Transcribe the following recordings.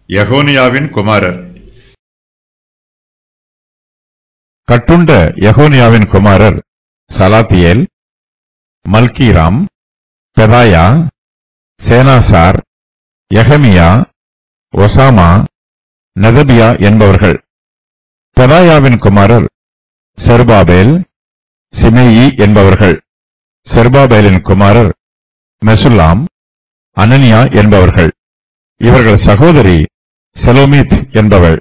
யெகோனியாவின் குமாரர் கட்டுண்ட யெகோனியாவின் குமாரர் Salathiel Malchiram Pedaiah Shenazar Jekamiah Hoshama Nedabiah என்பவர்கள் பெதாயாவின் குமாரர் செர்பாபேல் சிமேயி என்பவர்கள் செர்பாபேலின் குமாரர் மெசுல்லாம் அனனியா என்பவர்கள் இவர்கள் சகோதரி செலோமித் என்பவள்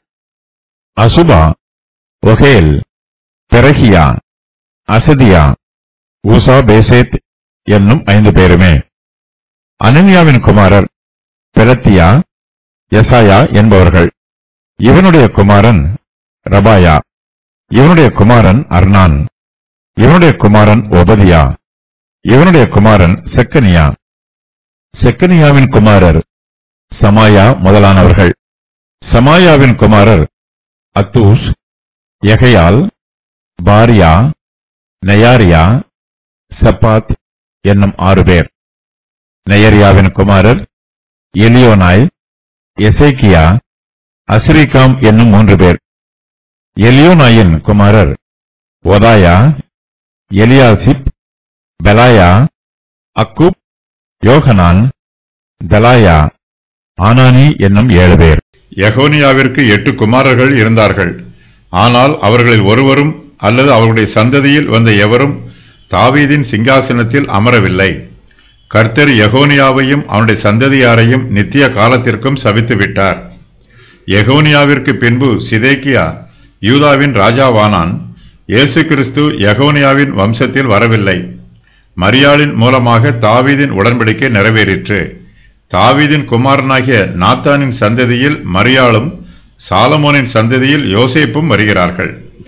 அசுபா ஒகேல் பெரகியா அசதியா ஊசா பேசேத் என்னும் ஐந்து பேருமே அனனியாவின் குமாரர் பெலத்தியா எசாயா என்பவர்கள் இவனுடைய குமாரன் ரபாயா இவனுடைய குமாரன் அர்னான் இவனுடைய குமாரன் ஒபதியா இவனுடைய குமாரன் செக்கனியா செக்கனியாவின் குமாரர் சமாயா முதலானவர்கள் சமாயாவின் குமாரர் அத்தூஸ் எகையால் பாரியா நெயாரியா சப்பாத் என்னும் ஆறு பேர் நெயரியாவின் குமாரர் எலியோனாய் எசேக்கியா அஸ்ரிகாம் என்னும் மூன்று பேர் எலியோனாயின் குமாரர் ஒதாயா எலியாசிப் பெலாயா அக்குப் யோகனான் தலாயா ஆனானி என்னும் ஏழு பேர் யெகோனியாவிற்கு எட்டு குமாரர்கள் இருந்தார்கள் ஆனால் அவர்களில் ஒருவரும் அல்லது அவர்களுடைய சந்ததியில் வந்த எவரும் தாவீதின் சிங்காசனத்தில் அமரவில்லை கர்த்தர் யெகோனியாவையும் அவனுடைய சந்ததியாரையும் நித்திய காலத்திற்கும் சபித்து விட்டார் யெகோனியாவிற்கு பின்பு சிதேக்கியா யூதாவின் ராஜாவானான் இயேசு கிறிஸ்து யெகோனியாவின் வம்சத்தில் வரவில்லை மரியாளின் மூலமாக தாவீதின் உடன்படிக்கை நிறைவேறிற்று தாவீதின் குமாரனாகிய நாத்தானின் சந்ததியில் மரியாளும் சாலமோனின் சந்ததியில் யோசேப்பும் வருகிறார்கள்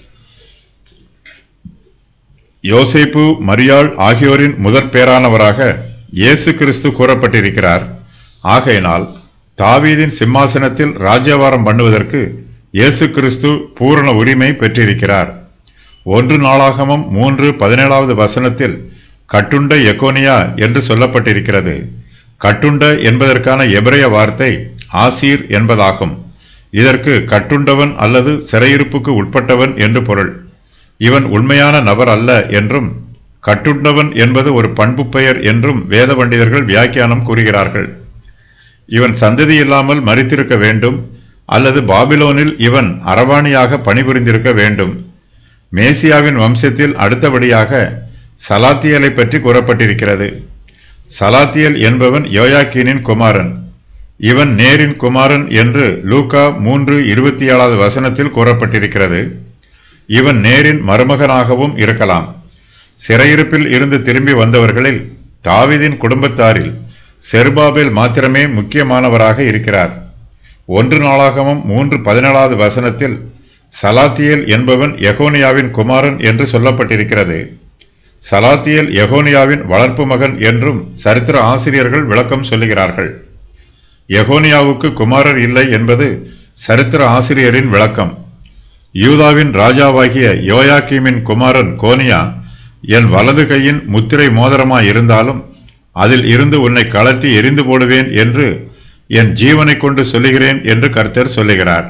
யோசேப்பு மரியாள் ஆகியோரின் முதற் பேரானவராக இயேசு கிறிஸ்து கூறப்பட்டிருக்கிறார் ஆகையினால் தாவீதின் சிம்மாசனத்தில் ராஜ்யவாரம் பண்ணுவதற்கு இயேசு கிறிஸ்து பூரண உரிமை பெற்றிருக்கிறார் ஒன்று நாளாகமம் மூன்று பதினேழாவது வசனத்தில் கட்டுண்ட எக்கோனியா என்று சொல்லப்பட்டிருக்கிறது கட்டுண்ட என்பதற்கான எபிரேய வார்த்தை ஆசீர் என்பதாகும் இதற்கு கட்டுண்டவன் அல்லது சிறையிருப்புக்கு உட்பட்டவன் என்று பொருள் இவன் உண்மையான நபர் அல்ல என்றும் கட்டுண்டவன் என்பது ஒரு பண்பு பெயர் என்றும் வேத பண்டிதர்கள் வியாக்கியானம் கூறுகிறார்கள் இவன் சந்ததி இல்லாமல் மறித்திருக்க வேண்டும் அல்லது பாபிலோனில் இவன் அரவாணியாக பணிபுரிந்திருக்க வேண்டும் மேசியாவின் வம்சத்தில் அடுத்தபடியாக சலாத்தியலை பற்றி கூறப்பட்டிருக்கிறது சலாத்தியல் என்பவன் யோயாக்கீனின் குமாரன் இவன் நேரின் குமாரன் என்று லூகா மூன்று இருபத்தி ஏழாவது வசனத்தில் கூறப்பட்டிருக்கிறது இவன் நேரின் மருமகனாகவும் இருக்கலாம் சிறையிருப்பில் இருந்து திரும்பி வந்தவர்களில் தாவீதின் குடும்பத்தாரில் செருபாபேல் மாத்திரமே முக்கியமானவராக இருக்கிறார் ஒன்று நாளாகமும் மூன்று பதினேழாவது வசனத்தில் சலாத்தியேல் என்பவன் யெகோனியாவின் குமாரன் என்று சொல்லப்பட்டிருக்கிறது சலாத்தியேல் யெகோனியாவின் வளர்ப்பு மகன் என்றும் சரித்திர ஆசிரியர்கள் விளக்கம் சொல்லுகிறார்கள் யெகோனியாவுக்கு குமாரர் இல்லை என்பது சரித்திர ஆசிரியரின் விளக்கம் யூதாவின் ராஜாவாகிய யோயாக்கீமின் குமாரன் கோனியா என் வலது கையின் முத்திரை மோதிரமாய் இருந்தாலும் அதில் இருந்து உன்னை கழற்றி எரிந்து போடுவேன் என்று என் ஜீவனைக் கொண்டு சொல்லுகிறேன் என்று கர்த்தர் சொல்லுகிறார்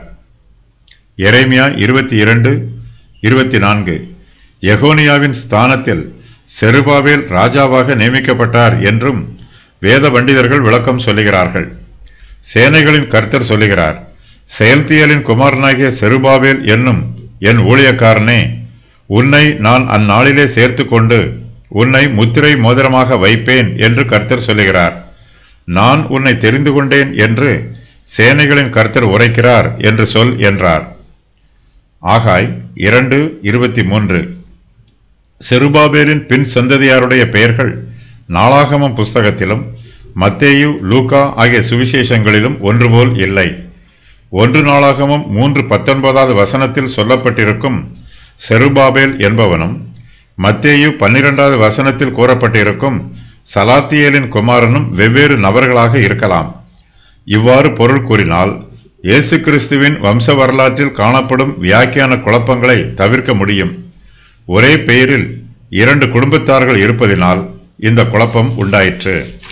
எரேமியா இருபத்தி இரண்டு இருபத்தி நான்கு எகோனியாவின் ஸ்தானத்தில் செருபாவேல் ராஜாவாக நியமிக்கப்பட்டார் என்றும் வேத பண்டிதர்கள் விளக்கம் சொல்லுகிறார்கள் சேனைகளின் கர்த்தர் சொல்லுகிறார் செயல்தியலின் குமாரனாகிய செருபாவேல் என்னும் என் ஊழியக்காரனே உன்னை நான் அந்நாளிலே சேர்த்துக்கொண்டு உன்னை முத்திரை மோதிரமாக வைப்பேன் என்று கர்த்தர் சொல்லுகிறார் நான் உன்னை தெரிந்து கொண்டேன் என்று சேனைகளின் கர்த்தர் உரைக்கிறார் என்று சொல் என்றார் ஆகாய் இரண்டு இருபத்தி மூன்று செருபாபேலின் பின் சந்ததியாருடைய பெயர்கள் நாளாகமம் புஸ்தகத்திலும் மத்தேயு லூகா ஆகிய சுவிசேஷங்களிலும் ஒன்றுபோல் இல்லை ஒன்று நாளாகமும் மூன்று பத்தொன்பதாவது வசனத்தில் சொல்லப்பட்டிருக்கும் செருபாபேல் என்பவனும் மத்தேயு பன்னிரெண்டாவது வசனத்தில் கூறப்பட்டிருக்கும் சலாத்தியேலின் குமாரனும் வெவ்வேறு நபர்களாக இருக்கலாம் இவ்வாறு பொருள் கூறினால் இயேசு கிறிஸ்துவின் வம்ச வரலாற்றில் காணப்படும் வியாக்கியான குழப்பங்களை தவிர்க்க முடியும் ஒரே பெயரில் இரண்டு குடும்பத்தார்கள் இருப்பதினால் இந்த குழப்பம் உண்டாயிற்று